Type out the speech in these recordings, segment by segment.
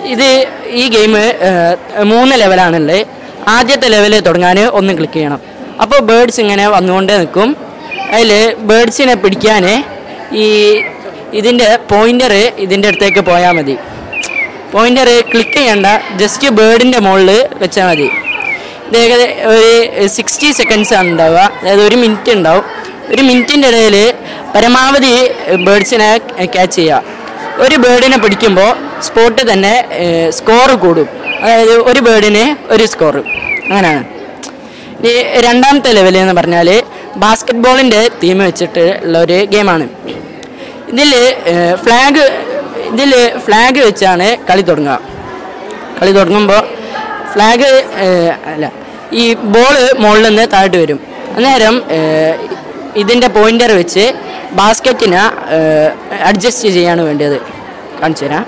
ഇത് ഈ ഗെയിം മൂന്ന് ലെവലാണുള്ളത് ആദ്യത്തെ ലെവൽ തുടങ്ങാൻ ഒന്ന് ക്ലിക്ക് ചെയ്യണം അപ്പോൾ ബേഡ്സ് ഇങ്ങനെ വന്നുകൊണ്ടേ നിൽക്കും അതിൽ ബേഡ്സിനെ പിടിക്കാൻ ഈ ഇതിൻ്റെ പോയിൻ്റർ ഇതിൻ്റെ അടുത്തേക്ക് പോയാൽ മതി പോയിൻ്റർ ക്ലിക്ക് ചെയ്യണ്ട ജസ്റ്റ് ബേർഡിൻ്റെ മുകളിൽ വെച്ചാൽ മതി ഇത് ഏകദേശം ഒരു സിക്സ്റ്റി സെക്കൻഡ്സ് ആണ് ഉണ്ടാവുക അതായത് ഒരു മിനിറ്റ് ഉണ്ടാവും ഒരു മിനിറ്റിൻ്റെ ഇടയിൽ പരമാവധി ബേഡ്സിനെ ക്യാച്ച് ചെയ്യുക ഒരു ബേർഡിനെ പിടിക്കുമ്പോൾ സ്പോട്ട് തന്നെ സ്കോർ കൂടും അതായത് ഒരു ബേർഡിന് ഒരു സ്കോർ അങ്ങനെയാണ് ഈ രണ്ടാമത്തെ ലെവൽ എന്ന് പറഞ്ഞാൽ ബാസ്കറ്റ് ബോളിൻ്റെ തീം വെച്ചിട്ട് ഉള്ള ഒരു ഗെയിമാണ് ഇതിൽ ഫ്ലാഗ് ഇതിൽ ഫ്ലാഗ് വെച്ചാണ് കളി തുടങ്ങുക കളി തുടങ്ങുമ്പോൾ ഫ്ലാഗ് അല്ല ഈ ബോൾ മുകളിൽ നിന്ന് താഴോട്ട് വരും അന്നേരം ഇതിൻ്റെ പോയിൻ്റർ വെച്ച് ബാസ്ക്കറ്റിനെ അഡ്ജസ്റ്റ് ചെയ്യാണ് വേണ്ടത് കാണിച്ചു തരാം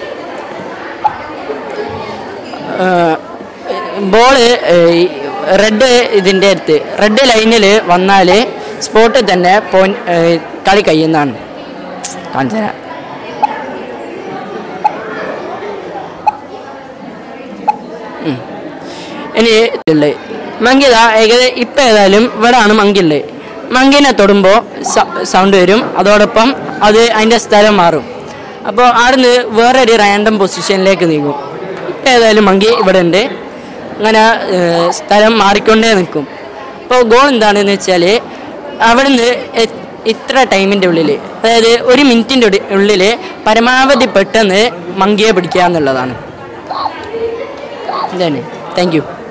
ബോള് റെഡ് ഇതിൻ്റെ അടുത്ത് റെഡ് ലൈനിൽ വന്നാൽ സ്പോട്ടിൽ തന്നെ പോയിന്റ് കളി കഴിയുന്നതാണ് കാണിച്ചു തരാം ഉം. ഇനി ഉള്ളത് മങ്കിത ഏകദേശം ഇപ്പം ഏതായാലും ഇവിടാണ് മങ്കിയുള്ളത് മങ്കിനെ തൊടുമ്പോൾ സൗണ്ട് വരും അതോടൊപ്പം അത് അതിൻ്റെ സ്ഥലം മാറും അപ്പോൾ അവിടുന്ന് വേറൊരു റാൻഡം പൊസിഷനിലേക്ക് നീങ്ങും ഇപ്പം ഏതായാലും മങ്കി ഇവിടെ ഉണ്ട് അങ്ങനെ ഏഹ്, സ്ഥലം മാറിക്കൊണ്ടേ നിൽക്കും അപ്പോൾ ഗോൾ എന്താണെന്ന് വെച്ചാൽ അവിടുന്ന് എ- ഇത്ര ടൈമിൻ്റെ ഉള്ളിൽ അതായത് ഒരു മിനിറ്റിൻ്റെ ഉള്ളിൽ പരമാവധി പെട്ടെന്ന് മങ്കിയെ പിടിക്കുക എന്നുള്ളതാണ് ഇതാണ് താങ്ക് യു